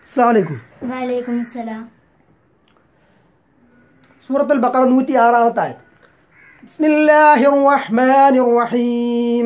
അസ്സാം വലൈക്കും വലൈക്കും സലാം സൂറത്തുൽ ബക്കറ നൂറ്റി ആറാമത്തെ ആയത് ബിസ്മില്ലാഹിർ റഹ്മാനിർ റഹീം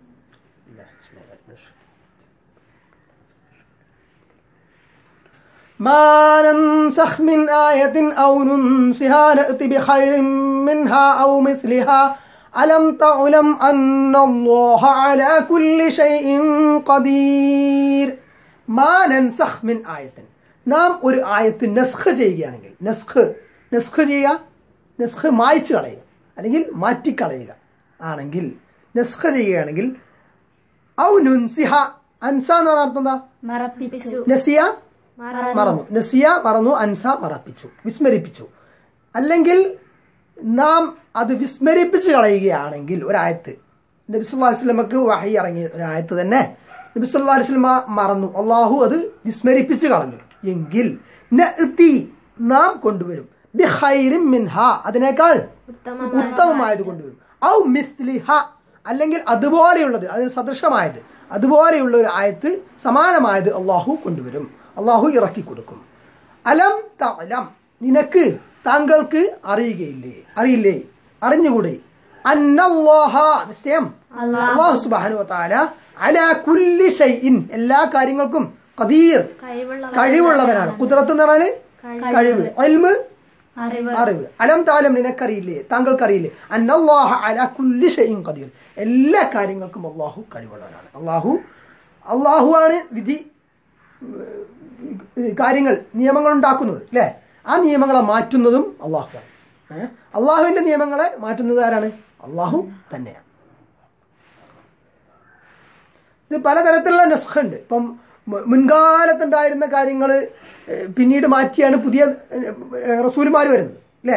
ما ننسخ من آية أو ننسها نأتي بخير منها أو مثلها ألم تعلم أن الله على كل شيء قدير ما ننسخ من آية നാം ഒരു ആയത്ത് നസ്ഖ് ചെയ്യുകയാണെങ്കിൽ നസ്ഖ് നസ്ഖ് ചെയ്യുക നസ്ഖ് മായ്ച്ചു കളയുക അല്ലെങ്കിൽ മാറ്റിക്കളയുക ആണെങ്കിൽ നസ്ഖ് ചെയ്യുകയാണെങ്കിൽ ഔ നുൻസിഹ അൻസ എന്ന് പറഞ്ഞ അർത്ഥം എന്താ മറപ്പിച്ചു നസിയ മറന്നു നസിയ മറന്നു അൻസ മറപ്പിച്ചു വിസ്മരിപ്പിച്ചു അല്ലെങ്കിൽ നാം അത് വിസ്മരിപ്പിച്ച് കളയുകയാണെങ്കിൽ ഒരായത്ത് നബി സല്ലല്ലാഹു അലൈഹി വസല്ലമക്ക് വഹി ഇറങ്ങിയ ഒരായത്ത് തന്നെ നബി സല്ലല്ലാഹു അലൈഹി വസല്ലമ മറന്നു അള്ളാഹു അത് വിസ്മരിപ്പിച്ച് കളഞ്ഞു എങ്കിൽ നഅ്തി നാം കൊണ്ടുവരും ബി ഖൈറിൻ മിൻഹ അതിനേക്കാൾ ഉത്തമമായത് കൊണ്ടുവരും ഔ മിസ്ലിഹ അല്ലെങ്കിൽ അതുപോലെയുള്ളത് അതിന് സദൃശമായത് അതുപോലെയുള്ള ഒരു ആയത്ത് സമാനമായത് അള്ളാഹു കൊണ്ടുവരും അള്ളാഹു ഇറക്കി കൊടുക്കും അലം തലം നിനക്ക് താങ്കൾക്ക് അറിയുകയില്ലേ അറിയില്ലേ അറിഞ്ഞുകൂടെ അന്നല്ലാഹ നിശ്ചയം അള്ളാഹു സുബ്ഹാനഹു വതആല അലാ കുല്ലി ഷൈഇൻ എല്ലാ കാര്യങ്ങൾക്കും ഖദീർ കഴിവുള്ളവനാണ് കുദ്റത്ത് എന്ന് പറഞ്ഞാല് കഴിവ് ഇൽമ് അറിവ് അറിവ് അലം താലം നിനക്കറിയില്ലേ താങ്കൾക്കറിയില്ലേ അന്നല്ലാഹ അലാ കുല്ലി ഷൈഇൻ ഖദീർ എല്ലാ കാര്യങ്ങൾക്കും അള്ളാഹു കഴിവുള്ളവനാണ് അള്ളാഹു അള്ളാഹു ആണ് വിധി ഏഹ്, കാര്യങ്ങൾ നിയമങ്ങൾ ഉണ്ടാക്കുന്നത് അല്ലേ ആ നിയമങ്ങളെ മാറ്റുന്നതും അള്ളാഹുവാണ് ഏഹ് അള്ളാഹുവിന്റെ നിയമങ്ങളെ മാറ്റുന്നത് ആരാണ് അള്ളാഹു തന്നെയാണ് ഇത് പലതരത്തിലുള്ള നസ്ഖ ഉണ്ട് ഇപ്പം മു- മുൻകാലത്തുണ്ടായിരുന്ന കാര്യങ്ങൾ പിന്നീട് മാറ്റിയാണ് പുതിയ റസൂലുമാർ വരുന്നത് അല്ലേ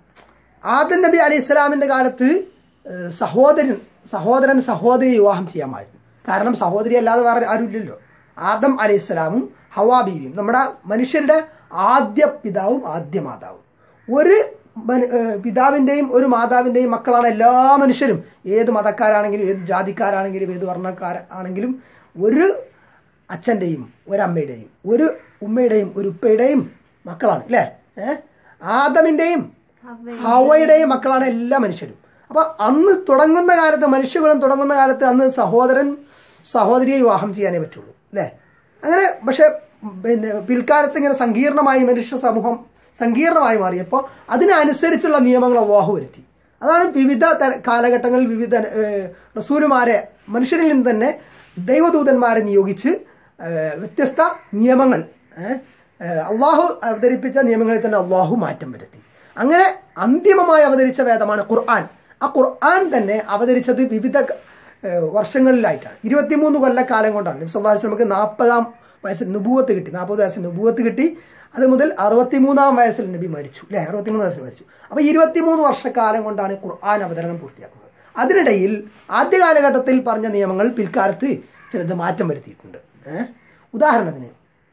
ആദം നബി അലൈഹി ഇസ്ലാമിന്റെ കാലത്ത് ഏഹ്, സഹോദരൻ സഹോദരൻ സഹോദരി വിവാഹം ചെയ്യാമായിരുന്നു കാരണം സഹോദരി അല്ലാതെ വേറെ ആരുമില്ലല്ലോ ആദം അലൈഹി ഇസ്ലാമും ഹവാ ബീവിയും നമ്മുടെ മനുഷ്യരുടെ ആദ്യ പിതാവും ആദ്യ മാതാവും ഒരു മന- ഏഹ്, പിതാവിന്റെയും ഒരു മാതാവിന്റെയും മക്കളാണ് എല്ലാ മനുഷ്യരും ഏത് മതക്കാരാണെങ്കിലും ഏത് ജാതിക്കാരാണെങ്കിലും ഏത് വർണ്ണക്കാർ ആണെങ്കിലും ഒരു അച്ഛൻ്റെയും ഒരമ്മയുടെയും ഒരു ഉമ്മയുടെയും ഒരു ഉപ്പയുടെയും മക്കളാണ് അല്ലേ ഏഹ് ആദമിന്റെയും ഹവയുടെയും മക്കളാണ് എല്ലാ മനുഷ്യരും അപ്പൊ അന്ന് തുടങ്ങുന്ന കാലത്ത് മനുഷ്യകുലം തുടങ്ങുന്ന കാലത്ത് അന്ന് സഹോദരൻ സഹോദരിയെ വിവാഹം ചെയ്യാനേ പറ്റുള്ളൂ അല്ലേ അങ്ങനെ പക്ഷെ പിന്നെ പിൽക്കാലത്ത് ഇങ്ങനെ സങ്കീർണമായി മനുഷ്യ സമൂഹം സങ്കീർണമായി മാറിയപ്പോൾ അതിനനുസരിച്ചുള്ള നിയമങ്ങൾ അള്ളാഹു വരുത്തി അതാണ് വിവിധ തര- കാലഘട്ടങ്ങളിൽ വിവിധ ഏഹ്, റസൂലുമാരെ മനുഷ്യരിൽ നിന്ന് തന്നെ ദൈവദൂതന്മാരെ നിയോഗിച്ച് ഏഹ്, വ്യത്യസ്ത നിയമങ്ങൾ ഏഹ്, ഏഹ്, അള്ളാഹു അവതരിപ്പിച്ച നിയമങ്ങളിൽ തന്നെ അള്ളാഹു മാറ്റം വരുത്തി അങ്ങനെ അന്തിമമായി അവതരിച്ച വേദമാണ് ഖുർആൻ ആ ഖുർആൻ തന്നെ അവതരിച്ചത് വിവിധ ഏഹ്, വർഷങ്ങളിലായിട്ടാണ് ഇരുപത്തിമൂന്ന് കൊല്ലക്കാലം കൊണ്ടാണ് നബി സല്ലല്ലാഹു അലൈഹി വസല്ലമക്ക് നാൽപ്പതാം വയസ്സിൽ നുബൂവത്ത് കിട്ടി നാൽപ്പത് വയസ്സിൽ നുബൂവത്ത് കിട്ടി അത് മുതൽ അറുപത്തിമൂന്നാം വയസ്സിൽ നബി മരിച്ചു അല്ലെ അറുപത്തിമൂന്ന് വയസ്സിൽ മരിച്ചു അപ്പൊ ഇരുപത്തിമൂന്ന് വർഷക്കാലം കൊണ്ടാണ് ഖുർആൻ അവതരണം പൂർത്തിയാക്കുന്നത് അതിനിടയിൽ ആദ്യ കാലഘട്ടത്തിൽ പറഞ്ഞ നിയമങ്ങൾ പിൽക്കാലത്ത് ചിലത് മാറ്റം വരുത്തിയിട്ടുണ്ട് ഏഹ്? ഉദാഹരണത്തിന്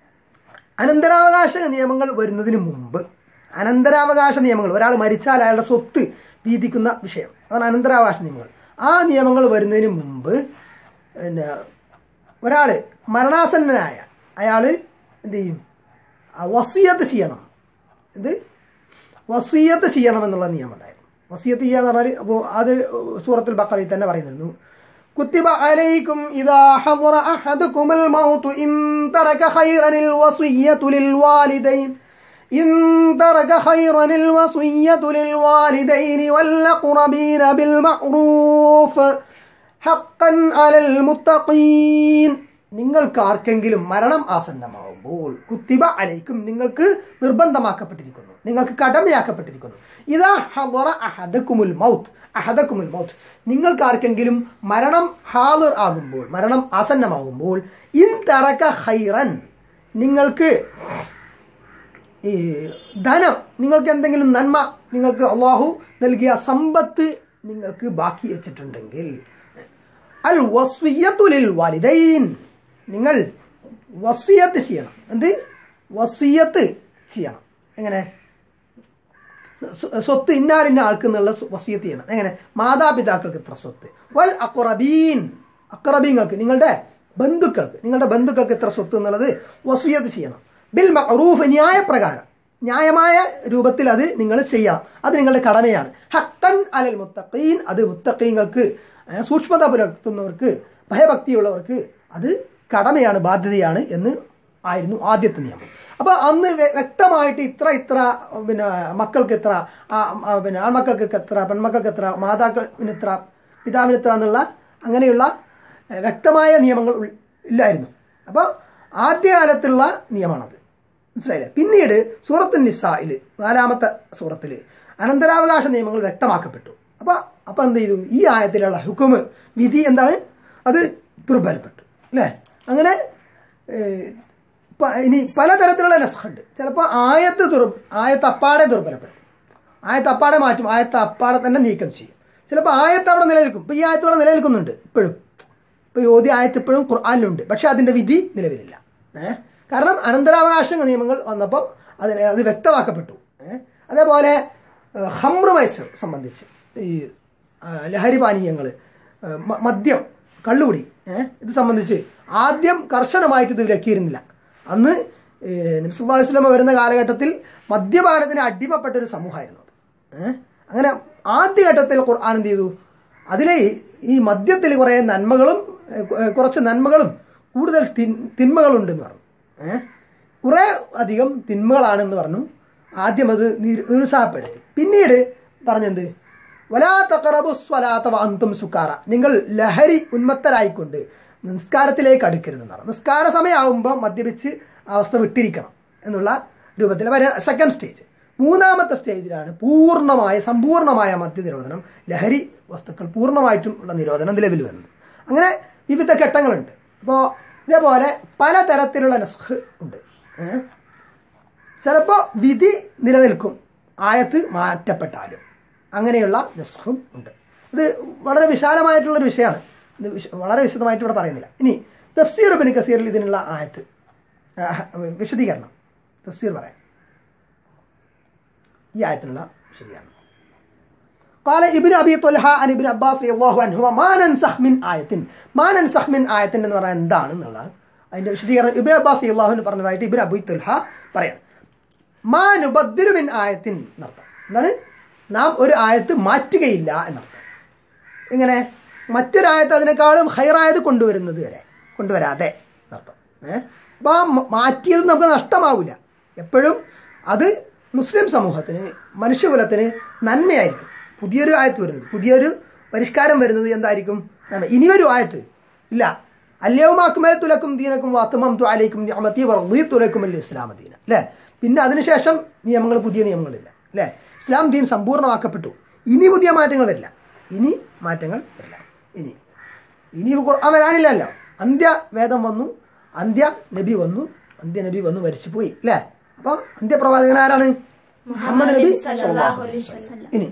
അനന്തരാവകാശ നിയമങ്ങൾ വരുന്നതിന് മുമ്പ് അനന്തരാവകാശ നിയമങ്ങൾ ഒരാൾ മരിച്ചാൽ അയാളുടെ സ്വത്ത് വീതിക്കുന്ന വിഷയം അതാണ് അനന്തരാവകാശ നിയമങ്ങൾ ആ നിയമങ്ങൾ വരുന്നതിന് മുമ്പ് പിന്നെ ഒരാൾ മരണാസന്നനായ അയാൾ എന്ത് ചെയ്യും ആ വസീയത്ത് ചെയ്യണം ഇത് വസീയത്ത് ചെയ്യണം എന്നുള്ള നിയമം ഉണ്ടായിരുന്നു വസീയത്ത് ചെയ്യുക എന്ന് പറഞ്ഞാൽ അപ്പോൾ അത് സൂറത്തുൽ ബക്കറയിൽ തന്നെ പറയുന്നു كتب عليكم إذا حضر أحدكم الموت إن ترك خيرا الوصية للوالدين إن ترك خيرا الوصية للوالدين والأقربين بالمعروف حقا على المتقين നിങ്ങൾക്ക് ആർക്കെങ്കിലും മരണം ആസന്നമാവുമ്പോൾ കുത്തിബ അലൈക്കും നിങ്ങൾക്ക് നിർബന്ധമാക്കപ്പെട്ടിരിക്കുന്നു നിങ്ങൾക്ക് കടമയാക്കപ്പെട്ടിരിക്കുന്നു ഇതാ ഹദറ അഹദക്കുമുൽ മൗത്ത് അഹദക്കുമുൽ മൗത്ത് നിങ്ങൾക്ക് ആർക്കെങ്കിലും മരണം ഹാദർ ആകുമ്പോൾ മരണം ആസന്നമാകുമ്പോൾ ഇൻ തറക ഹൈറൻ നിങ്ങൾക്ക് ഈ ധനം നിങ്ങൾക്ക് എന്തെങ്കിലും നന്മ നിങ്ങൾക്ക് അള്ളാഹു നൽകിയ സമ്പത്ത് നിങ്ങൾക്ക് ബാക്കി വെച്ചിട്ടുണ്ടെങ്കിൽ അൽ വസ്വിയത്തുലിൽ വാലിദൈൻ നിങ്ങൾ വസിയത്ത് ചെയ്യണം എന്ത് വസിയത്ത് ചെയ്യണം എങ്ങനെ സ്വ- സ്വത്ത് ഇന്നാലിന്ന ആൾക്ക് എന്നുള്ള സ്വ- വസിയത്ത് ചെയ്യണം എങ്ങനെ മാതാപിതാക്കൾക്ക് ഇത്ര സ്വത്ത് വൽ അക്റബീൻ അക്റബീങ്ങൾക്ക് നിങ്ങളുടെ ബന്ധുക്കൾക്ക് നിങ്ങളുടെ ബന്ധുക്കൾക്ക് ഇത്ര സ്വത്ത് എന്നുള്ളത് വസിയത്ത് ചെയ്യണം ബിൽ മഅറൂഫ് ന്യായപ്രകാരം ന്യായമായ രൂപത്തിൽ അത് നിങ്ങൾ ചെയ്യണം അത് നിങ്ങളുടെ കടമയാണ് ഹക്കൻ അലൽ മുത്തഖീൻ അത് മുത്തഖീങ്ങൾക്ക് ഏഹ്, സൂക്ഷ്മത പുലർത്തുന്നവർക്ക് ഭയഭക്തിയുള്ളവർക്ക് അത് കടമയാണ് ബാധ്യതയാണ് എന്ന് ആയിരുന്നു ആദ്യത്തെ നിയമം അപ്പൊ അന്ന് വ്യ- വ്യക്തമായിട്ട് ഇത്ര ഇത്ര പിന്നെ മക്കൾക്ക് എത്ര ആ, ആ, പിന്നെ ആൺമക്കൾക്ക് എത്ര പെൺമക്കൾക്ക് എത്ര മാതാക്കളിന് ഇത്ര പിതാവിന് എത്ര എന്നുള്ള അങ്ങനെയുള്ള ഏഹ്, വ്യക്തമായ നിയമങ്ങൾ ഉൾ- ഇല്ലായിരുന്നു അപ്പോൾ ആദ്യകാലത്തുള്ള നിയമമാണത് മനസ്സിലായില്ലേ പിന്നീട് സൂറത്തു നിസായിൽ നാലാമത്തെ സൂറത്തിൽ അനന്തരാവകാശ നിയമങ്ങൾ വ്യക്തമാക്കപ്പെട്ടു അപ്പൊ അപ്പൊ എന്ത് ചെയ്തു ഈ ആയത്തിലുള്ള ഹുക്കുമ് വിധി എന്താണ് അത് ദുർബലപ്പെട്ടു അല്ലേ അങ്ങനെ ഏഹ്, പ- ഇനി പലതരത്തിലുള്ള നസ്ഖുണ്ട് ചിലപ്പോൾ ആയത്ത് ദുർ ആയത്ത് അപ്പാടെ ദുർബലപ്പെടും ആയത്ത് അപ്പാടെ മാറ്റും ആയത്ത് അപ്പാടെ തന്നെ നീക്കം ചെയ്യും ചിലപ്പോൾ ആയത്ത് അവിടെ നിലനിൽക്കും ഇപ്പൊ ഈ ആയത്ത് അവിടെ നിലനിൽക്കുന്നുണ്ട് ഇപ്പോഴും ഇപ്പൊ യോധി ആയത്ത് ഇപ്പോഴും ഖുർആാനിലുണ്ട് പക്ഷെ അതിന്റെ വിധി നിലവിലില്ല ഏഹ് കാരണം അനന്തരാവകാശ നിയമങ്ങൾ വന്നപ്പോൾ അതിന് അത് വ്യക്തമാക്കപ്പെട്ടു ഏഹ് അതേപോലെ ഏഹ്, ഹംറ് മൈസർ സംബന്ധിച്ച് ഈ ആ, ലഹരി പാനീയങ്ങൾ മദ്യം കള്ളുകുടി ഏഹ് ഇത് സംബന്ധിച്ച് ആദ്യം കർശനമായിട്ട് ഇത് വിലക്കിയിരുന്നില്ല അന്ന് നബ്സുല്ലാ വസ്ലമ വരുന്ന കാലഘട്ടത്തിൽ മദ്യപാനത്തിന് അടിമപ്പെട്ട ഒരു സമൂഹമായിരുന്നു അത് ഏഹ് അങ്ങനെ ആദ്യഘട്ടത്തിൽ ഖുർആൻ എന്ത് ചെയ്തു അതിലെ ഈ മദ്യത്തിൽ കുറേ നന്മകളും ഏഹ്, ഏഹ്, കുറച്ച് നന്മകളും കൂടുതൽ തിൻ തിന്മകളുണ്ടെന്ന് പറഞ്ഞു ഏഹ് കുറേ അധികം തിന്മകളാണെന്ന് പറഞ്ഞു ആദ്യം അത് നിരു- നിരുത്സാഹപ്പെടുത്തി പിന്നീട് പറഞ്ഞെന്ത് വലാ തഖറബു സ്വലാത്ത അന്തും സുക്കാറ നിങ്ങൾ ലഹരി ഉന്മത്തരായിക്കൊണ്ട് നിസ്കാരത്തിലേക്ക് അടുക്കരുതെന്ന് പറഞ്ഞു നിസ്കാര സമയമാകുമ്പോൾ മദ്യപിച്ച് ആ അവസ്ഥ വിട്ടിരിക്കണം എന്നുള്ള രൂപത്തിൽ വരെ സെക്കൻഡ് സ്റ്റേജ് മൂന്നാമത്തെ സ്റ്റേജിലാണ് പൂർണ്ണമായ സമ്പൂർണ്ണമായ മദ്യ നിരോധനം ലഹരി വസ്തുക്കൾ പൂർണ്ണമായിട്ടും ഉള്ള നിരോധനം നിലവിൽ വരുന്നത് അങ്ങനെ വിവിധ ഘട്ടങ്ങളുണ്ട് അപ്പോൾ ഇതേപോലെ പലതരത്തിലുള്ള നസ്ഖ് ഉണ്ട് ഏഹ് ചിലപ്പോൾ വിധി നിലനിൽക്കും ആയത്ത് മാറ്റപ്പെട്ടാലും അങ്ങനെയുള്ള നസ്ഖും ഉണ്ട് ഇത് വളരെ വിശാലമായിട്ടുള്ളൊരു വിഷയമാണ് ഇത് വിശ- വളരെ വിശദമായിട്ട് ഇവിടെ പറയുന്നില്ല ഇനി തഫ്സീർ ബിൻ കസീറിൽ ഇതിനുള്ള ആയത്ത് ആ, വിശദീകരണം തഫ്സീർ പറയാം ഈ ആയത്തിനുള്ള വിശദീകരണം قال ابن ابي طلحه عن ابن عباس رضي الله عنهما ما ننسخ من آية ما ننسخ من آية എന്ന് പറയാൻ എന്താണ് എന്നുള്ളത് അതിന്റെ വിശദീകരണം ഇബ്ൻ അബ്ബാസ് അള്ളാഹുവിന് പറഞ്ഞതായിട്ട് ഇബ്ൻ അബി തുൽഹ പറയാണ് മാ നുബദ്ദിലു മിൻ ആയത്തിൻ എന്നർത്ഥം എന്താണ് നാം ഒരു ആയത്ത് മാറ്റുകയില്ല എന്നർത്ഥം ഇങ്ങനെ മറ്റൊരായത്ത് അതിനേക്കാളും ഹൈറായത് കൊണ്ടുവരുന്നത് വരെ കൊണ്ടുവരാതെ എന്നർത്ഥം ഏഹ് അപ്പോൾ ആ മ- മാറ്റിയത് നമുക്ക് നഷ്ടമാവില്ല എപ്പോഴും അത് മുസ്ലിം സമൂഹത്തിന് മനുഷ്യകുലത്തിന് നന്മയായിരിക്കും പുതിയൊരു ആയത്ത് വരുന്നത് പുതിയൊരു പരിഷ്കാരം വരുന്നത് എന്തായിരിക്കും നന്മ. ഇനിയൊരു ആയത്ത് ഇല്ല അല്യവുമാക്കുമേ തുലക്കും ദീനക്കും വാത്തുമം തുലൈക്കും അമത്തി വർദ്ധി തുലക്കും അല്ലേ ഇസ്ലാം ദീന അല്ലേ പിന്നെ അതിനുശേഷം നിയമങ്ങൾ പുതിയ നിയമങ്ങളില്ല അല്ലേ ഇസ്ലാം ദീൻ സമ്പൂർണ്ണമാക്കപ്പെട്ടു ഇനി പുതിയ മാറ്റങ്ങൾ വരില്ല ഇനി മാറ്റങ്ങൾ വരില്ല ഇനി ഇനി ഖുർആൻ വരാനില്ലല്ലോ അന്ത്യ വേദം വന്നു അന്ത്യ നബി വന്നു അന്ത്യ നബി വന്നു മരിച്ചു പോയി അല്ലേ അപ്പൊ അന്ത്യപ്രവാചകൻ ആരാണ് മുഹമ്മദ് നബി സല്ലല്ലാഹു അലൈഹി വസല്ലം. ഇനി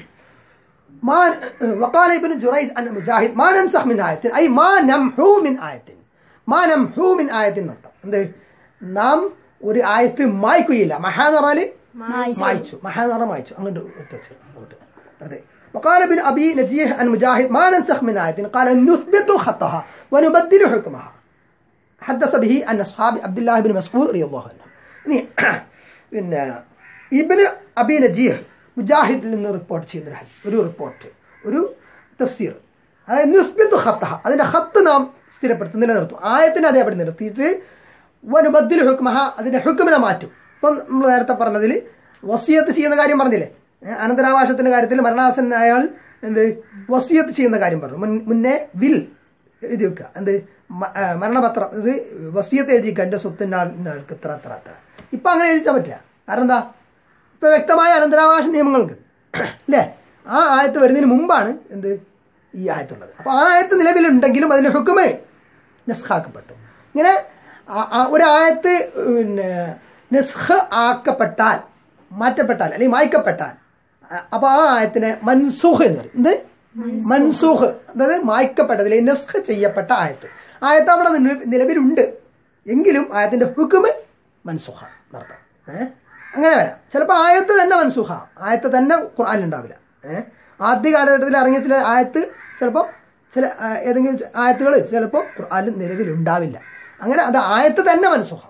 ما وقال ابن جريج عن مجاهد ما ننسخ من آية أي ما نمحو من آية ما نمحو من آية എന്നർത്ഥം എന്ത് നാം ഒരു ആയത്ത് മായ്ക്കുകയില്ല മഹ എന്ന് പറഞ്ഞാല് മായ്ച്ചു മഹ എന്ന് പറഞ്ഞാൽ മായ്ച്ചു അങ്ങോട്ട് എടുത്ത് വെച്ച് അങ്ങോട്ട് അതെ وقال ابن أبي نجيح عن مجاهد ما ننسخ من آية قال نثبت خطها ونبدل حكمها حدث به عن أصحاب عبد الله بن مسعود رضي الله عنه ഇനി പിന്നെ ഇബിന് അബി നജീഹ് മുജാഹിദിൽ നിന്ന് റിപ്പോർട്ട് ചെയ്യുന്ന ഹദീസ്. ഒരു റിപ്പോർട്ട് ഒരു തഫ്സീർ അതായത് നുസ്ബിന്ദു ഖത്തഹ അതിന്റെ ഹത്ത് നാം സ്ഥിരപ്പെടുത്തും നിലനിർത്തും ആയത്തിനെ അതേപടി നിർത്തിയിട്ട് വനുബദ്ദിൽ ഹുക്മഹ അതിന്റെ ഹുക്കുമിനെ മാറ്റും ഇപ്പം നമ്മൾ നേരത്തെ പറഞ്ഞതിൽ വസിയത്ത് ചെയ്യുന്ന കാര്യം പറഞ്ഞില്ലേ ഏഹ് അനന്തരാവകാശത്തിന്റെ കാര്യത്തിൽ മരണാസൻ അയാൾ എന്ത് വസിയത്ത് ചെയ്യുന്ന കാര്യം പറഞ്ഞു മുൻ- മുന്നേ വിൽ എഴുതി വെക്കുക എന്ത് മ- ആ, മരണപത്രം ഇത് വസീയത്ത് എഴുതി വെക്കുക എൻ്റെ സ്വത്തിന് ആൾക്ക് ഇത്ര അത്ര അത്ര ഇപ്പം അങ്ങനെ എഴുതിച്ചാൽ പറ്റില്ല കാരണം എന്താ ഇപ്പം വ്യക്തമായ അനന്തരാവകാശ നിയമങ്ങൾക്ക് അല്ലേ ആ ആയത്ത് വരുന്നതിന് മുമ്പാണ് എന്ത് ഈ ആയത്തുള്ളത് അപ്പോൾ ആ ആയത്ത് നിലവിലുണ്ടെങ്കിലും അതിൻ്റെ ഹുക്കുമേ നസ്ഖാക്കപ്പെട്ടു ഇങ്ങനെ ആ- ആ ഒരു ആയത്ത് പിന്നെ നസ്ഖ് ആക്കപ്പെട്ടാൽ മാറ്റപ്പെട്ടാൽ അല്ലെങ്കിൽ മായ്ക്കപ്പെട്ടാൽ അ- അപ്പോൾ ആ ആയത്തിനെ മൻസൂഖ് എന്ന് പറയും എന്ത് മൻസൂഖ് അതായത് മായ്ക്കപ്പെട്ടതിൽ നസ്ഖ് ചെയ്യപ്പെട്ട ആയത്ത് ആയത്ത് അവിടെ നില- നിലവിലുണ്ട് എങ്കിലും ആയത്തിന്റെ ഹുക്കുമ് മൻസൂഖ എന്നർത്ഥം ഏഹ് അങ്ങനെ വരാം ചിലപ്പോൾ ആയത്ത് തന്നെ മൻസൂഖ ആയത്ത് തന്നെ ഖുർആാനിലുണ്ടാവില്ല ഏഹ് ആദ്യ കാലഘട്ടത്തിൽ ഇറങ്ങിയ ചില ആയത്ത് ചിലപ്പോൾ ചില ആ, ഏതെങ്കിലും ആയത്തുകൾ ചിലപ്പോൾ ഖുർആാനിൽ നിലവിലുണ്ടാവില്ല അങ്ങനെ അത് ആയത്ത് തന്നെ മനസ്സുഹാവും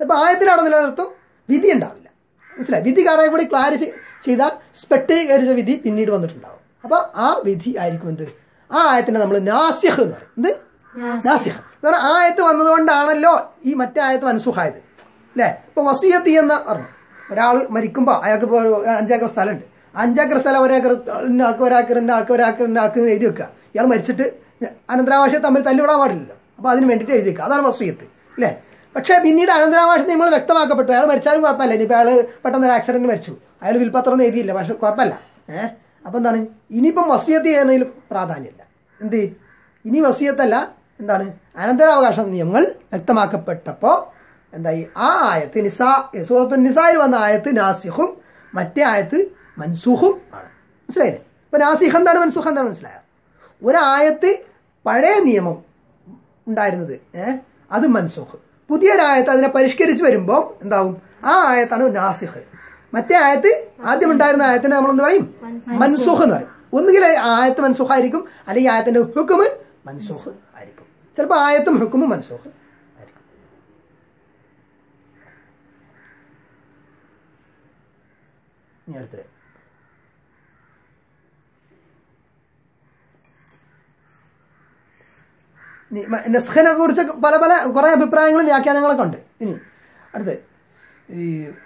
ചിലപ്പോൾ ആയത്തിന് അവിടെ നിലനിർത്തും വിധി ഉണ്ടാവില്ല മനസ്സിലായി വിധി കാറെ കൂടി ക്ലാരിഫൈ ചെയ്ത സ്പെട്ടീകരിച്ച വിധി പിന്നീട് വന്നിട്ടുണ്ടാവും അപ്പോൾ ആ വിധി ആയിരിക്കും എന്ത് ആ ആയത്തിനെ നമ്മൾ നാസിഹ് എന്ന് പറയും എന്ത് നാസിഹ് വേറെ ആയത്ത് വന്നതുകൊണ്ടാണല്ലോ ഈ മറ്റേ ആയത്ത് മനസ്സുഹായത് അല്ലേ ഇപ്പൊ വസീയത്തി എന്ന് പറഞ്ഞു ഒരാൾ മരിക്കുമ്പോൾ അയാൾക്ക് ഇപ്പോൾ ഒരു അഞ്ചേക്കർ സ്ഥലമുണ്ട് അഞ്ചേക്കർ സ്ഥലം ഒരേക്കർ ആൾക്ക് ഒരാക്കറിൻ്റെ ആൾക്ക് ഒരാക്കറിൻ്റെ ആൾക്ക് എന്ന് എഴുതി വെക്കുക ഇയാൾ മരിച്ചിട്ട് അനന്തരാവകാശം തമ്മിൽ തല്ലിവിടാൻ പാടില്ലല്ലോ അപ്പോൾ അതിന് വേണ്ടിയിട്ട് എഴുതി വെക്കുക അതാണ് വസീയത്ത് അല്ലേ പക്ഷേ പിന്നീട് അനന്തരാവകാശം നിങ്ങൾ വ്യക്തമാക്കപ്പെട്ടു അയാൾ മരിച്ചാലും കുഴപ്പമില്ല ഇനിയിപ്പോൾ അയാൾ പെട്ടെന്ന് ഒരു ആക്സിഡന്റ് മരിച്ചു അയാൾ വിൽപ്പത്രം ഒന്നും എഴുതിയില്ല പക്ഷെ കുഴപ്പമില്ല ഏഹ് അപ്പം എന്താണ് ഇനിയിപ്പം വസീയത്ത് ചെയ്യുന്നതിൽ പ്രാധാന്യമില്ല എന്ത് ഇനി വസീയത്തല്ല എന്താണ് അനന്തരാവകാശ നിയമങ്ങൾ വ്യക്തമാക്കപ്പെട്ടപ്പോൾ എന്തായി ആ ആയത്ത് നിസാ സൂറത്തു നിസായിൽ വന്ന ആയത്ത് നാസിഹും മറ്റേ ആയത്ത് മൻസൂഹും ആണ് മനസ്സിലായില്ലേ അപ്പൊ നാസിഹ് എന്താണ് മൻസൂഹ് എന്താണ് മനസ്സിലായോ ഒരായത്ത് പഴയ നിയമം ഉണ്ടായിരുന്നത് ഏഹ് അത് മൻസൂഹ് പുതിയൊരായത്ത് അതിനെ പരിഷ്കരിച്ച് വരുമ്പോൾ എന്താവും ആ ആയത്താണ് നാസിഹ് മറ്റേ ആയത്ത് ആദ്യം ഉണ്ടായിരുന്ന ആയത്തിനെ നമ്മൾ എന്ത് പറയും മൻസൂഹ് എന്ന് പറയും ഒന്നുകിൽ ആയത്ത് മൻസൂഹ് ആയിരിക്കും അല്ലെങ്കിൽ ആയത്തിന്റെ ഹുക്കുമ് മൻസൂഹ് ആയിരിക്കും ചിലപ്പോൾ ആയത്തും ഹുക്കുമും മൻസൂഹ് ആയിരിക്കും ഇനി അടുത്തത് ഇനി മ- നസ്ഖിനെ കുറിച്ച് പല പല കുറെ അഭിപ്രായങ്ങളും വ്യാഖ്യാനങ്ങളൊക്കെ ഉണ്ട് ഇനി അടുത്ത് ഈ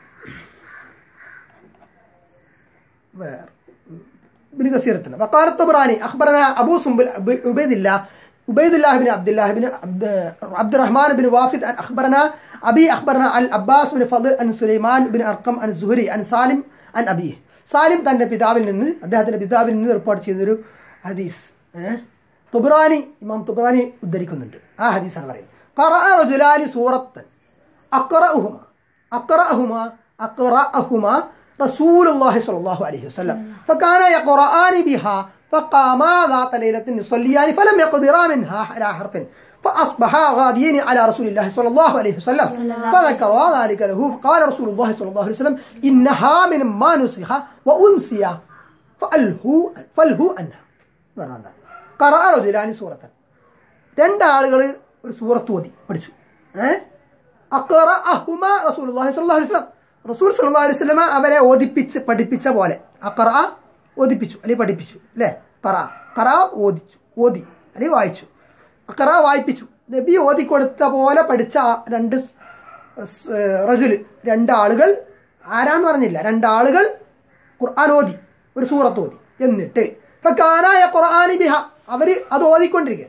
വേറെ ابن كثير وقال الطبراني اخبرنا ابو سنبل عبيد الله عبيد الله بن عبد الله بن عبد, عبد الرحمن بن وافد أن اخبرنا ابي اخبرنا عن العباس بن فضل عن سليمان بن ارقم عن الزهري عن سالم عن ابيه സാലിം തന്റെ പിതാവിൽ നിന്ന് അദ്ദേഹത്തിന്റെ പിതാവിൽ നിന്ന് റിപ്പോർട്ട് ചെയ്തൊരു ഹദീസ് ഏഹ് തുബ്രാനി ഇമാം തുബ്രാനി ഉദ്ധരിക്കുന്നുണ്ട് ആ ഹദീസാണ് പറയുന്നത് ഖറഅ റജുലാനി സൂറത്തൻ അഖറഅഹുമ അഖറഅഹുമ അഖറഅഹുമ رسول الله صلى الله عليه وسلم فكان يقرآن بها فقاما ذات ليلة يصليان فلم يقدرا منها على حرف فأصبحا غاديين على رسول الله صلى الله عليه وسلم فذكرا ذلك له فقال رسول الله صلى الله عليه وسلم إنها من ما نسخ وأنسي فألهو فالهو عنها قرأ رجلان سورة രണ്ടാളുകൾ ഒരു സൂറത്ത് ഓതി പഠിച്ചു ഏഹ് അക്കറ അഹുമ റസൂൽ സല്ലല്ലാഹു അലൈഹി വസല്ലം റസൂൽ സല്ലല്ലാഹു അലൈഹി വസല്ലമ അവരെ ഓദിപ്പിച്ച് പഠിപ്പിച്ച പോലെ അക്കറ ഓദിപ്പിച്ചു അല്ലെങ്കിൽ പഠിപ്പിച്ചു അല്ലേ കറ കറ ഓദിച്ചു ഓതി അല്ലെങ്കിൽ വായിച്ചു അക്കറ വായിപ്പിച്ചു നബി ഓതി കൊടുത്ത പോലെ പഠിച്ച ആ രണ്ട് സ്- സ്- റജുല് രണ്ടാളുകൾ ആരാന്ന് പറഞ്ഞില്ല രണ്ടാളുകൾ ഖുർആൻ ഓതി ഒരു സൂറത്ത് ഓതി എന്നിട്ട് ഫക്കാനായ ഖുർആനി ബിഹ അവര് അത് ഓതിക്കൊണ്ടിരിക്കുക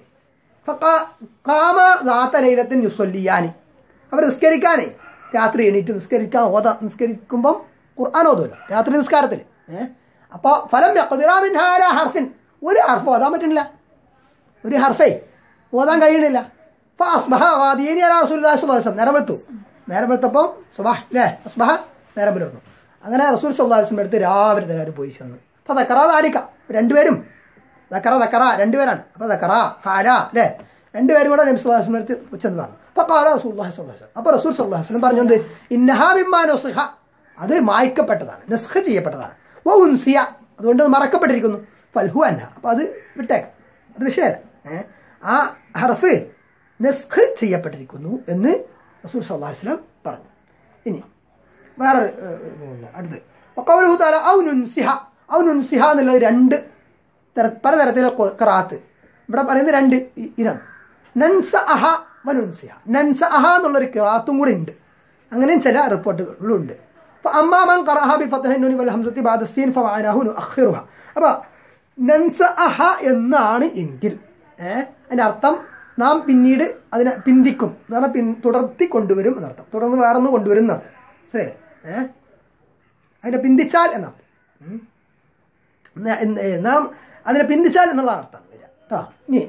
കാമ ദാത്ത ലൈലത്തിൻ യുസല്ലിയാനി അവർ നിസ്കരിക്കാനേ രാത്രി എണീറ്റ് നിസ്കരിക്കാൻ ഓത നിസ്കരിക്കുമ്പം ഖുർആൻ ഓതുമല്ലോ രാത്രി നിസ്കാരത്തിൽ ഏഹ് അപ്പോൾ ഫലം യഖ്ദിറാമിൻ ഹാല ഹർഫിൻ ഒരു ഹർഫ് ഓതാൻ പറ്റുന്നില്ല ഒരു ഹർഫേ ഓതാൻ കഴിയണില്ല അപ്പോൾ അസ്ബഹ വാദിയേനി അലാ റസൂലുള്ളാഹി സ്വല്ലല്ലാഹു അലൈഹി വസല്ലം നേരം വെളുത്തു നേരം വെളുത്തപ്പോൾ സുബഹ് അല്ലേ അസ്ബഹ നേരം പുലർന്നു അങ്ങനെ റസൂൽ സല്ലല്ലാഹു അലൈഹി വസല്ലം എടുത്ത് രാവിലെ തന്നെ അവർ പോയി ചെന്നു അപ്പോൾ ദക്കറ താരിക്ക രണ്ടുപേരും ദക്കറ ദക്കറ രണ്ടുപേരാണ് അപ്പോൾ ദക്കറ ഫാല അല്ലേ രണ്ടുപേരും കൂടെ നബി സല്ലല്ലാഹു അലൈഹി വസല്ലം എടുത്ത് ചെന്ന് പറഞ്ഞു അപ്പോൾ കാല റസൂലുള്ളാഹി സ്വല്ലല്ലാഹു അലൈഹി വസല്ലം അപ്പോൾ റസൂൽ സല്ലല്ലാഹു അലൈഹി വസല്ലം പറഞ്ഞത് ഇന്നഹാ മിമ്മാ നുസ്ഖ അത് മായ്ക്കപ്പെട്ടതാണ് നസ്ഖ ചെയ്യപ്പെട്ടതാണ് ഓ ഉൻസിയ അതുകൊണ്ട് അത് മറക്കപ്പെട്ടിരിക്കുന്നു ഫൽഹു അന്ന അപ്പോൾ അത് വിട്ടേക്കാം അത് വിഷയമല്ല ഏ? ആ ഹർഫ് നസ്ഖ് ചെയ്യപ്പെട്ടിരിക്കുന്നു എന്ന് റസൂൽ സല്ലല്ലാഹു അലൈഹി വസല്ലം പറഞ്ഞു ഇനി വേറെ അടുത്ത് വഖൗലുഹു തആല ഔ നുൻസിഹ ഔ നുൻസിഹ എന്നുള്ളത് രണ്ട് തര പലതരത്തിലുള്ള ഖറാത്ത് ഇവിടെ പറയുന്നത് രണ്ട് ഇ- ഇനം നൻസ അഹ വനുൻസിഹ നൻസ അഹ എന്നുള്ളൊരു ഖിറാത്തും കൂടി ഉണ്ട് അങ്ങനെയും ചില റിപ്പോർട്ടുകളുണ്ട് അപ്പോൾ അമ്മാമൻ ഖറഹ ബി ഫത്ഹി നൂനി വൽ ഹംസത്തി ബഅദ സീൻ ഫവഅനഹു നുഅഖിറുഹ അപ്പോൾ നൻസ അഹ എന്നാണ് എങ്കിൽ ഏഹ് അതിൻ്റെ അർത്ഥം നാം പിന്നീട് അതിനെ പിന്തിക്കും എന്ന് പറഞ്ഞാൽ പിൻ തുടർത്തി കൊണ്ടുവരും എന്നർത്ഥം തുടർന്ന് വേറൊന്ന് കൊണ്ടുവരും എന്നർത്ഥം ശരി ഏഹ് അതിനെ പിന്തിച്ചാൽ എന്നർത്ഥം ഉം. ന- ഏ, നാം അതിനെ പിന്തിച്ചാൽ എന്നുള്ള അർത്ഥം വരിക കേട്ടോ ഇനി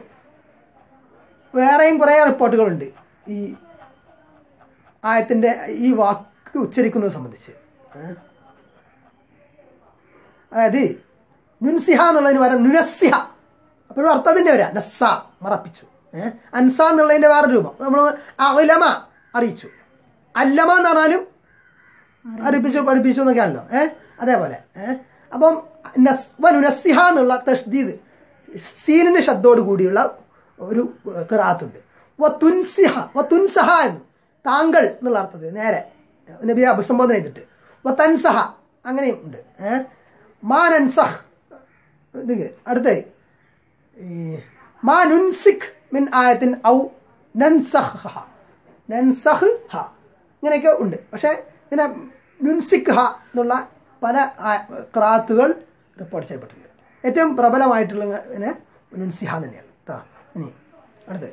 വേറെയും കുറേ റിപ്പോർട്ടുകളുണ്ട് ഈ ആയത്തിൻ്റെ ഈ വാക്ക് ഉച്ചരിക്കുന്നത് സംബന്ധിച്ച് ഏ? അതായത് നുൻസിഹ എന്നുള്ളതിന് പകരം നുനസ്സിഹ അപ്പോഴും അർത്ഥത്തിൻ്റെ വരാം നസ്സ മറപ്പിച്ചു ഏഹ് അൻസ എന്നുള്ളതിൻ്റെ വേറെ രൂപം നമ്മൾ അലമ അറിയിച്ചു അല്ലമ എന്ന് പറഞ്ഞാലും അറിയിപ്പിച്ചു പഠിപ്പിച്ചു എന്നൊക്കെയാണല്ലോ ഏഹ് അതേപോലെ ഏഹ് അപ്പം നസ് വനുനസ്സിഹ എന്നുള്ള തഷ്ദീദ് സീനിന്റെ ശബ്ദോട് കൂടിയുള്ള ഒരു ഖിറാത്തുണ്ട് വ തുൻസിഹ വ തുൻസഹ എന്നും താങ്കൾ എന്നുള്ള അർത്ഥത്തിൽ നേരെ നബിയെ അഭിസംബോധന ചെയ്തിട്ട് വ തൻസഹ അങ്ങനെയും ഉണ്ട് ഏഹ് മാ നൻസഹ് ഇത് അടുത്ത മാ നുൻസിഖ് മിൻ ആയത്തിൻ ഔ നൻസഹ് നൻസഹ് ഹ ഇങ്ങനെയൊക്കെ ഉണ്ട് പക്ഷേ ഇങ്ങനെ നുൻസിഖ് ഹ എന്നുള്ള പല ക്രാത്തുകൾ റിപ്പോർട്ട് ചെയ്യപ്പെട്ടിട്ടുണ്ട് ഏറ്റവും പ്രബലമായിട്ടുള്ള ഇങ്ങനെ നുൻസിഹ തന്നെയാണ് കേട്ടോ ഇനി അടുത്ത്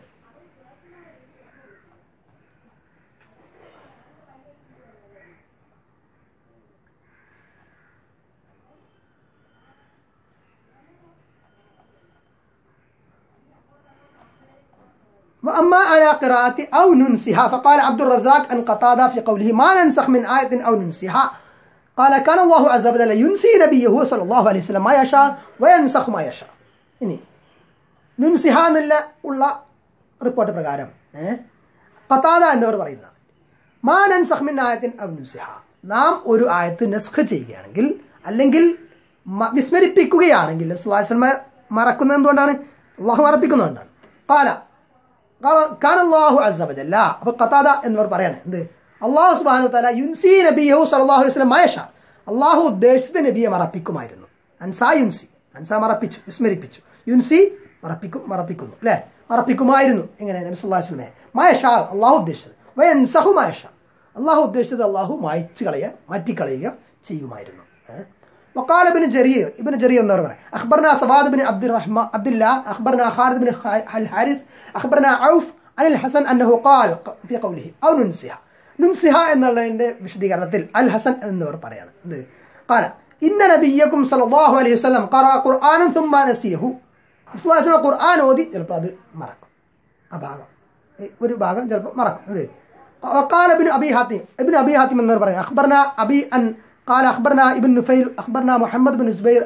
وأما على قراءة أو ننسها فقال عبد الرزاق عن قتادة في قوله ما ننسخ من آية أو ننسها قال كان الله عز وجل ينسي نبيه صلى الله عليه وسلم ما يشاء وينسخ ما يشاء ഇനി നുൻസിഹ എന്നുള്ള ഉള്ള റിപ്പോർട്ട് പ്രകാരം ഏഹ് കത്താദ എന്നവർ പറയുന്നതാണ് മാ നൻസഹ് മിൻ ആയത്തിൻ ഔ നുൻസിഹ നാം ഒരു ആയത്ത് നസ്ഖ് ചെയ്യുകയാണെങ്കിൽ അല്ലെങ്കിൽ മ- വിസ്മരിപ്പിക്കുകയാണെങ്കിൽ സുല്ലാസ്ലമ മറക്കുന്നത് എന്തുകൊണ്ടാണ് അള്ളാഹു മറപ്പിക്കുന്നതുകൊണ്ടാണ് കാല കാൻ അള്ളാഹു അസബജല്ല അപ്പൊ ഖത്താദ എന്നിവർ പറയാണ് എന്ത് അള്ളാഹു സുബാനു തല യുൻസി നബിയഹു സലാഹു അലൈഹി വസല്ലം മയഷ അള്ളാഹു ഉദ്ദേശിച്ച നബിയെ മറപ്പിക്കുമായിരുന്നു അൻസാ യുൻസി അൻസ മറപ്പിച്ചു വിസ്മരിപ്പിച്ചു യുൻസി മറപ്പിക്കും മറപ്പിക്കുന്നു അല്ലേ മറപ്പിക്കുമായിരുന്നു എങ്ങനെ നബി സല്ലല്ലാഹു അലൈഹി വസല്ലമയെ മയഷ അള്ളാഹു ഉദ്ദേശിച്ചത് വയൻസഹു മയഷ അള്ളാഹു ഉദ്ദേശിച്ചത് അള്ളാഹു മായ്ച്ചു കളയുക മാറ്റിക്കളയുക ചെയ്യുമായിരുന്നു ഏഹ് وقال ابن جرير ابن جرير النور اخبرنا سواد بن عبد الرحمن عبد الله اخبرنا خالد بن الحارث اخبرنا عوف عن الحسن انه قال في قوله او ننسها ننسها എന്നുള്ളതിന്റെ വിശദീകരണത്തിൽ അൽ ഹസൻ എന്നിവർ പറയാണ് എന്ത് قال ان نبيكم صلى الله عليه وسلم قرأ قرآنا ثم نسيه വിശ്വാസം ഖുർആൻ ഓതി ചിലപ്പോൾ അത് മറക്കും ആ ഭാഗം ഏ, ഒരു ഭാഗം ചിലപ്പോൾ മറക്കും അതെ وقال ابن ابي حاتم ابن ابي حاتم എന്നവർ പറയും اخبرنا ابي ان قال اخبرنا ابن نفيل اخبرنا محمد بن زبير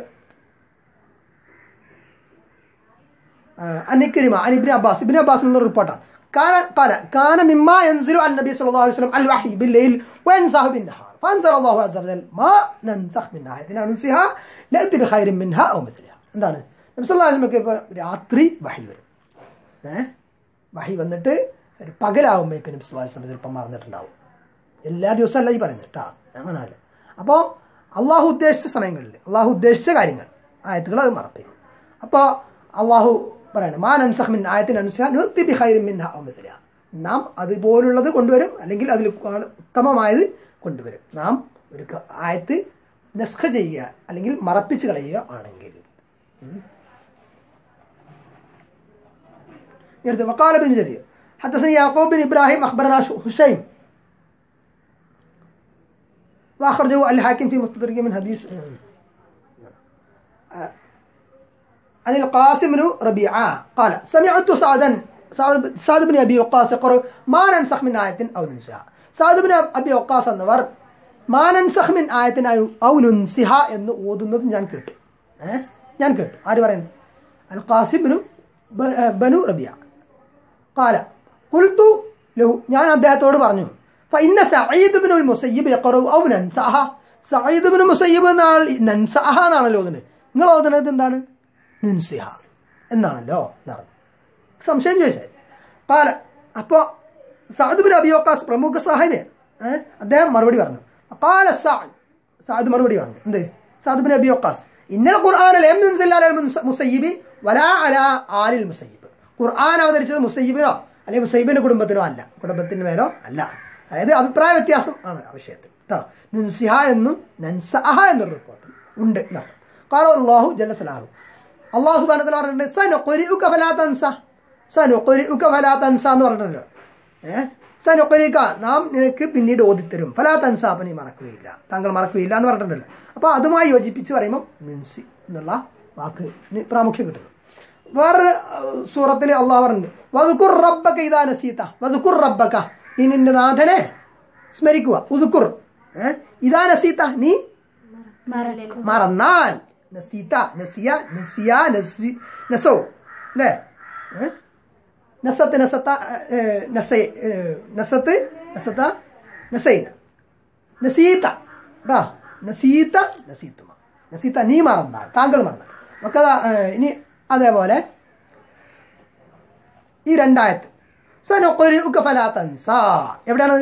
عن كريمة عن ابن عباس ابن عباس من الريبورتر كان قال كان مما ينزل على النبي صلى الله عليه وسلم الوحي بالليل وينساه بالنهار فانزل الله عز وجل ما ننسخ من آية أو ننسها لأتي بخير منها أو مثلها എന്താണ് നബി സല്ലല്ലാഹു അലൈഹി വസല്ലമക്ക് ഇപ്പോൾ രാത്രി വഹി വരും ഏഹ് വഹി വന്നിട്ട് ഒരു പകലാവുമ്പോഴേക്കും നബി സല്ലല്ലാഹു അലൈഹി വസല്ലം ചിലപ്പം മറന്നിട്ടുണ്ടാവും എല്ലാ ദിവസവും അല്ല ഈ പറയുന്നത് കേട്ടോ അങ്ങനെയല്ല അപ്പോൾ അള്ളാഹു ഉദ്ദേശിച്ച സമയങ്ങളിൽ അള്ളാഹു ഉദ്ദേശിച്ച കാര്യങ്ങൾ ആയത്തുകൾ അത് മറപ്പിക്കും അപ്പോൾ അള്ളാഹു പറയണം മാ നൻസഹ് മിൻ ആയത്തിന് അനുസരിച്ച് നാം അതുപോലുള്ളത് കൊണ്ടുവരും അല്ലെങ്കിൽ അതിൽ ഉത്തമമായത് കൊണ്ടുവരും നാം ഒരു ക- ആയത്ത് നസ്ഖ ചെയ്യുക അല്ലെങ്കിൽ മറപ്പിച്ച് കളയുക ആണെങ്കിൽ يرد وقال ابن جرير حدثني يعقوب بن ابراهيم اخبرنا هشيم واخرجه الحاكم في مستدرك من حديث آه، عن القاسم بن ربيعه قال سمعت سعدا سعد سعد بن ابي وقاص يقول ما ننسخ من آية او ننسها سعد بن ابي وقاص എന്നവർ മാ നൻസഖ് മിൻ ആയത്തിൻ ഔ നുൻസിഹ എന്ന് ഓതുന്നത് ഞാൻ കേട്ടു ഏഹ് ഞാൻ കേട്ടു ആര് പറയുന്നത് അൽ ഖാസിം ബനു ബ- ഏ, ബനു റബിയ قال قلت له ഞാൻ അദ്ദേഹത്തോട് പറഞ്ഞു فإن سعيد بن المسيب يقرأ أو ننساها സയ്യിദ് ബിൻ മുസയ്യിബ് എന്നാൾ നൻസഹ എന്നാണല്ലോ ഓതുന്നത് നിങ്ങൾ ഓതുന്നത് എന്താണ് നുൻസിഹ എന്നാണല്ലോ എന്ന് പറഞ്ഞു സംശയം ചോദിച്ചത് പാല അപ്പോൾ സഅദ് ബിൻ അബി വക്കാസ് പ്രമുഖ സഹാബിയാണ് ഏഹ് അദ്ദേഹം മറുപടി പറഞ്ഞു പാല സഅദ് സഅദ് മറുപടി പറഞ്ഞു എന്ത് സഅദ് ബിൻ അബി വക്കാസ് ഇന്നൽ ഖുർആൻ ലം യുൻസിൽ അലൽ മുൻസ- മുസയ്യിബി വലാ അലാ ആലിൽ മുസയ്യിബ് ഖുർആൻ അവതരിച്ചത് മുസയ്യിബിനോ അല്ലെങ്കിൽ മുസയ്യിബിന്റെ കുടുംബത്തിനോ അല്ല കുടുംബത്തിന് മേലോ അല്ല അതായത് അഭിപ്രായ വ്യത്യാസം ആണ് ആ വിഷയത്തിൽ കേട്ടോ നുൻസിഹ എന്നും നൻസഹ എന്നൊരു റിപ്പോർട്ട് ഉണ്ട് എന്നർത്ഥം കാരണം അള്ളാഹു ജല്ല സലാഹു അള്ളാഹു സുബാനത്തിൽ പറഞ്ഞിട്ടുണ്ട് സനുഖുരിഉക ഫലാ തൻസ സനുഖുരിഉക ഫലാ തൻസ എന്ന് പറഞ്ഞിട്ടുണ്ട് ഏഹ് സനുഖുരിക നാം നിനക്ക് പിന്നീട് ഓതിത്തരും ഫലാ തൻസ അപ്പൊ നീ മറക്കുകയില്ല താങ്കൾ മറക്കുകയില്ല എന്ന് പറഞ്ഞിട്ടുണ്ടല്ലോ അപ്പൊ അതുമായി യോജിപ്പിച്ച് പറയുമ്പോൾ മിൻസി എന്നുള്ള വാക്ക് പ്രാമുഖ്യം കിട്ടുന്നു വേറൊരു സൂറത്തിൽ അള്ളാഹ് പറഞ്ഞിട്ടുണ്ട് വതുക്കുർ റബ്ബക ഇതാ നസീത വതുക്കുർ റബ്ബക നീ നിന്റെ നാഥനെ സ്മരിക്കുക ഉതുക്കുർ ഏഹ് ഇതാ നസീത നീ മറക്കും മറന്നാൽ നസീത നസിയ നസിയ നസി നസോ അല്ലേ ഏ? നസത്ത് നസത്ത ഏ, നസൈ ഏ, നസത്ത് നസത്ത നസൈന നസീത കേട്ടോ നസീത നസീത്തുമ നസീത്ത നീ മറന്നാൽ താങ്കൾ മറന്നാൽ ഒക്കെ ദാ, ഏ, ഇനി അതേപോലെ ഈ രണ്ടായത്ത് സനുഖ്രിഉക ഫലാ തൻസാ എവിടെയാണ്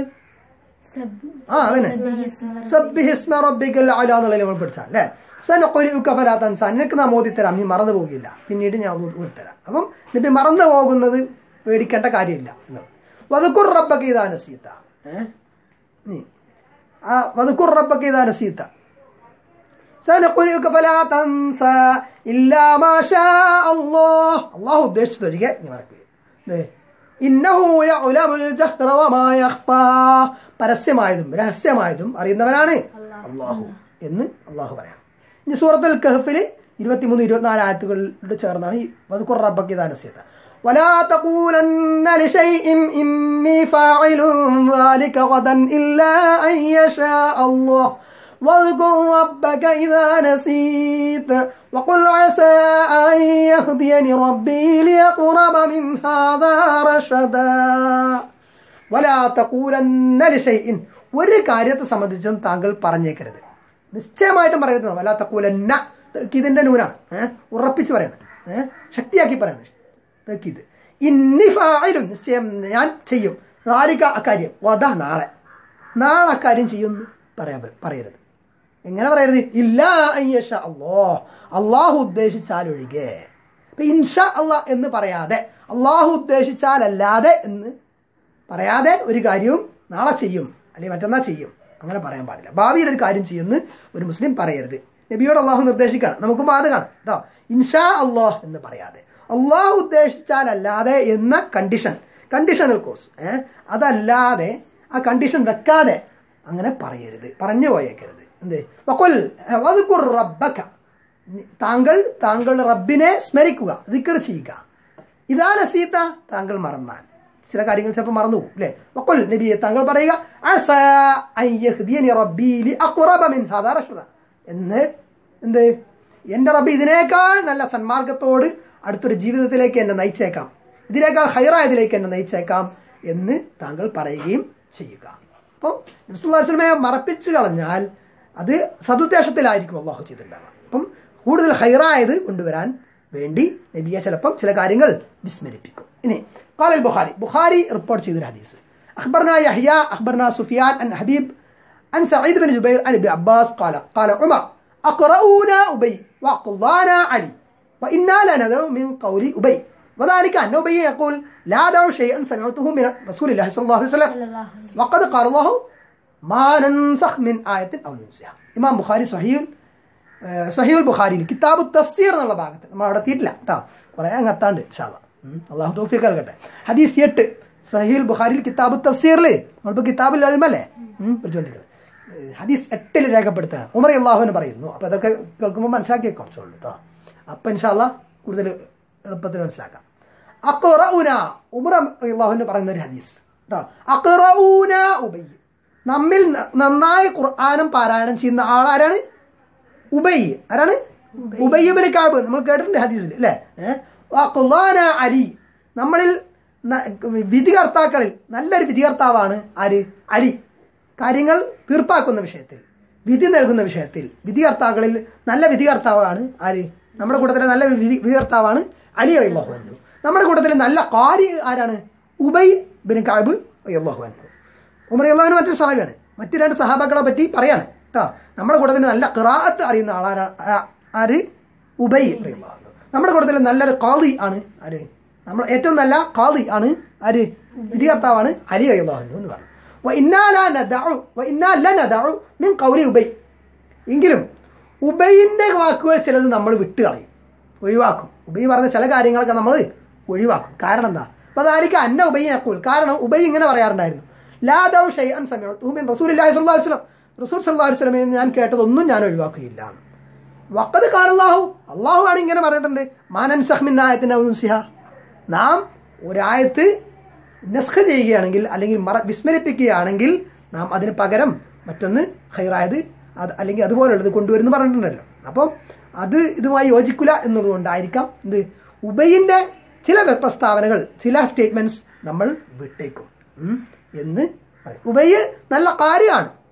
ആ അങ്ങനെ സബ്ബിഹ് ഇസ്മ റബ്ബിക്കൽ അല എന്നുള്ളതിൽ നമ്മൾ പഠിച്ചാൽ അല്ലേ സനുഖ്രിഉക ഫലാ തൻസാ നിനക്ക് നാം ഓതിത്തരാം നീ മറന്നു പോകില്ല പിന്നീട് ഞാൻ ഓതി- ഓതിത്തരാം അപ്പം നബി മറന്നു പോകുന്നത് പേടിക്കേണ്ട കാര്യമില്ല എന്ന് വദുക്കുർ റബ്ബക ഇദാ നസീത ഏ നീ ആ വദുക്കുർ റബ്ബക ഇദാ നസീത സനഖുരിക ഫലാ തൻസ ഇല്ലാ മാ ഷാ അല്ലാഹ് അല്ലാഹു ഉദ്ദേശിച്ചതൊഴികെ നീ മറക്കുക ദേ, ഇന്നഹു യഅലമുൽ ജഹ്റ വമാ യഖ്ഫാ പരസ്യമായതും രഹസ്യമായതും അറിയുന്നവനാണ് അല്ലാഹു എന്ന് അല്ലാഹു പറയാം ഇനി സൂറത്തുൽ കഹ്ഫിൽ ഇരുപത്തിമൂന്ന് ഇരുപത്തിനാല് ആയത്തുകളോട് ചേർന്നാണ് ഈ വദുക്കുർ റബ്ബക ഇദാ നസീത ولا تقولن لشيء إني فاعل ذلك غدا إلا أن يشاء الله واذكر ربك إذا نسيت وقل عسى أن يهديني ربي ليقرب من هذا رشدا ولا تقولن لشيء ഒരു കാര്യത്തെ സംബന്ധിച്ചും താങ്കൾ പറഞ്ഞേക്കരുത് നിശ്ചയമായിട്ടും പറയരുത് വലാ തക്കൂലന്ന ഇതിന്റെ നൂനാണ് ഏഹ് ഉറപ്പിച്ച് പറയണം ഏഹ് ശക്തിയാക്കി പറയണം ഇത് ഇന്നി ഫായിലും നിശ്ചയം ഞാൻ ചെയ്യും നാലിക അക്കാര്യം വധ നാളെ നാളെ അക്കാര്യം ചെയ്യുമെന്ന് പറയാൻ പ- പറയരുത് എങ്ങനെ പറയരുത് ഇല്ല അയ്യഷ അല്ലോ അള്ളാഹു ഉദ്ദേശിച്ചാൽ ഒഴികെ ഇപ്പൊ ഇൻഷ അള്ളാഹ് എന്ന് പറയാതെ അള്ളാഹു ഉദ്ദേശിച്ചാലല്ലാതെ എന്ന് പറയാതെ ഒരു കാര്യവും നാളെ ചെയ്യും അല്ലെങ്കിൽ മറ്റന്നാൾ ചെയ്യും അങ്ങനെ പറയാൻ പാടില്ല ഭാവിയിൽ ഒരു കാര്യം ചെയ്യുമെന്ന് ഒരു മുസ്ലിം പറയരുത് നബിയോട് അള്ളാഹു നിർദ്ദേശിക്കാണ് നമുക്ക് ബാധകമാണ് കേട്ടോ ഇൻഷാ അള്ളാഹ് എന്ന് പറയാതെ അള്ളാഹു ഉദ്ദേശിച്ചാലല്ലാതെ എന്ന കണ്ടീഷൻ കണ്ടീഷണൽ കോഴ്സ് ഏഹ് അതല്ലാതെ ആ കണ്ടീഷൻ വെക്കാതെ അങ്ങനെ പറയരുത് പറഞ്ഞു പോയേക്കരുത് എന്ത് വഖുൽ വദ്കുർ റബ്ബക താങ്കൾ താങ്കളുടെ റബ്ബിനെ സ്മരിക്കുക ദിക്കർ ചെയ്യുക ഇതാ നസീത്ത താങ്കൾ മറന്നാൽ ചില കാര്യങ്ങൾ ചിലപ്പോൾ മറന്നു പോകും അല്ലേ വഖുൽ നബിയെ താങ്കൾ പറയുക അസാ അൻ യഹ്ദിയനി റബ്ബി ലിഅഖ്റബ മിൻ ഹാദാ റഷദ എന്ന് എന്ത് എൻ്റെ റബ്ബ് ഇതിനേക്കാൾ നല്ല സന്മാർഗത്തോട് അടുത്തൊരു ജീവിതത്തിലേക്ക് എന്നെ നയിച്ചേക്കാം ഇതിനേക്കാൾ ഹൈറായതിലേക്ക് എന്നെ നയിച്ചേക്കാം എന്ന് താങ്കൾ പറയുകയും ചെയ്യുക അപ്പോൾ നബ്സുല്ലാസ്ലമയെ മറപ്പിച്ചു കളഞ്ഞാൽ അത് സതുദ്ദേശത്തിലായിരിക്കും അള്ളാഹു ചെയ്തിട്ടുണ്ടാവുക അപ്പം കൂടുതൽ ഹൈറായത് കൊണ്ടുവരാൻ വേണ്ടി നബിയെ ചിലപ്പം ചില കാര്യങ്ങൾ വിസ്മരിപ്പിക്കും ഇനി قال البخاري بخاري ريبورت ചെയ്തൊരു ഹദീസ് أخبرنا يحيى أخبرنا سفيان عن حبيب عن سعيد بن جبير عن ابن عباس قال قال عمر أقرؤونا أبي وأقضانا علي وإنا لندعو من قول أبي وذلك أن أبي يقول لا دعوا شيئا سمعته من رسول الله صلى الله عليه وسلم وقد قال الله ما ننسخ من آية أو ننسها ഇമാം ബുഖാരി സഹീൽ സഹീൽ ബുഖാരിയിൽ കിതാബ് തഫ്സീർ എന്നുള്ള ഭാഗത്ത് നമ്മൾ അവിടെ എത്തിയിട്ടില്ല കേട്ടോ കുറേ അങ്ങ് എത്താണ്ട് ഷാദ അള്ളാഹു തോഫിക്ക് നൽകട്ടെ ഹദീസ് എട്ട് സഹീൽ ബുഖാരിയിൽ കിതാബ് തഫ്സീറിൽ നമ്മളിപ്പോൾ കിതാബിൽ അൽമല്ലേ പഠിച്ചുകൊണ്ടിരിക്കുന്നത് ഏഹ് ഹദീസ് എട്ടിൽ രേഖപ്പെടുത്തുകയാണ് ഉമർ അള്ളാഹുവിന് പറയുന്നു അപ്പോൾ അതൊക്കെ കേൾക്കുമ്പോൾ മനസ്സിലാക്കിയേ കുറച്ചുള്ളൂ കേട്ടോ അപ്പം ഇൻഷാല്ല കൂടുതൽ എളുപ്പത്തിൽ മനസ്സിലാക്കാം അക്കുറൂന ഉമർ അള്ളാഹുവിന് പറയുന്ന ഒരു ഹദീസ് കേട്ടോ അക്കുറൂന ഉബൈ നമ്മിൽ ന- നന്നായി ഖുർആാനും പാരായണം ചെയ്യുന്ന ആളാരാണ് ഉബൈ ആരാണ് ഉബയ്യബിന് കാബ് നമ്മൾ കേട്ടിട്ടുണ്ട് ഹദീസിൽ അല്ലേ ഏഹ് ഖുർആന അലി നമ്മളിൽ ന- വിധികർത്താക്കളിൽ നല്ലൊരു വിധികർത്താവാണ് ആര് അലി കാര്യങ്ങൾ തീർപ്പാക്കുന്ന വിഷയത്തിൽ വിധി നൽകുന്ന വിഷയത്തിൽ വിധികർത്താക്കളിൽ നല്ല വിധികർത്താവാണ് ആര് നമ്മുടെ കൂട്ടത്തിലെ നല്ല വിധി വിധികർത്താവാണ് അലി അള്ളാഹു അന്നു നമ്മുടെ കൂട്ടത്തിലെ നല്ല കാരി ആരാണ് ഉബൈ ബിൻ കാബ് അള്ളാഹു അന്നു ഉമർ അള്ളാഹുവിന് മറ്റൊരു സഹാബിയാണ് മറ്റു രണ്ട് സഹാബാക്കളെ പറ്റി പറയാണ് കേട്ടോ നമ്മുടെ കൂട്ടത്തിൽ നല്ല ഖിറാഅത്ത് അറിയുന്ന ആളാരാ ആ- ആര് ഉബൈ റളിയല്ലാഹു അൻഹു. നമ്മുടെ കൂട്ടത്തിൽ നല്ലൊരു കാളി ആണ് ആര് നമ്മൾ ഏറ്റവും നല്ല കാളി ആണ് ആര് വിധികർത്താവാണ് അലി അള്ളാഹു എന്ന് പറഞ്ഞു وإنا لا ندع وإنا لا ندع من قول ഉബൈ എങ്കിലും ഉബൈന്റെ വാക്കുകൾ ചിലത് നമ്മൾ വിട്ടുകളയും ഒഴിവാക്കും ഉബൈ പറഞ്ഞ ചില കാര്യങ്ങളൊക്കെ നമ്മൾ ഒഴിവാക്കും കാരണം എന്താ അപ്പൊ അതായിരിക്കും അന്ന ഉബൈ അക്കൂൽ കാരണം ഉബൈ ഇങ്ങനെ പറയാറുണ്ടായിരുന്നു ലാ ദൗ ഷൈഅൻ സമയത്തു മിൻ റസൂലുള്ളാഹി സ്വല്ലല്ലാഹു അലൈഹി വസല്ലം റസൂൽ സല്ലല്ലാഹു അലൈഹി വസല്ലമയിൽ നിന്ന് ഞാൻ കേട്ടതൊന്നും ഞാൻ ഒഴിവാക്കുകയില്ല എന്ന്. വക്കത് കാലല്ലാഹു അള്ളാഹു ആണ് ഇങ്ങനെ പറഞ്ഞിട്ടുണ്ട് മാനൻ സഹ്മിന്നായത്തിന്റെ സിഹ നാം ഒരായത്ത് നസ്ഖ ചെയ്യുകയാണെങ്കിൽ അല്ലെങ്കിൽ മറ വിസ്മരിപ്പിക്കുകയാണെങ്കിൽ നാം അതിന് പകരം മറ്റൊന്ന് ഹൈറായത് അത് അല്ലെങ്കിൽ അതുപോലുള്ളത് കൊണ്ടുവരുന്നു പറഞ്ഞിട്ടുണ്ടല്ലോ അപ്പം അത് ഇതുമായി യോജിക്കില്ല എന്നുള്ളതുകൊണ്ടായിരിക്കാം എന്ത് ഉബൈൻ്റെ ചില പ്രസ്താവനകൾ ചില സ്റ്റേറ്റ്മെന്റ്സ് നമ്മൾ വിട്ടേക്കും ഉം, എന്ന് പറയും ഉബൈ നല്ല കാര്യമാണ്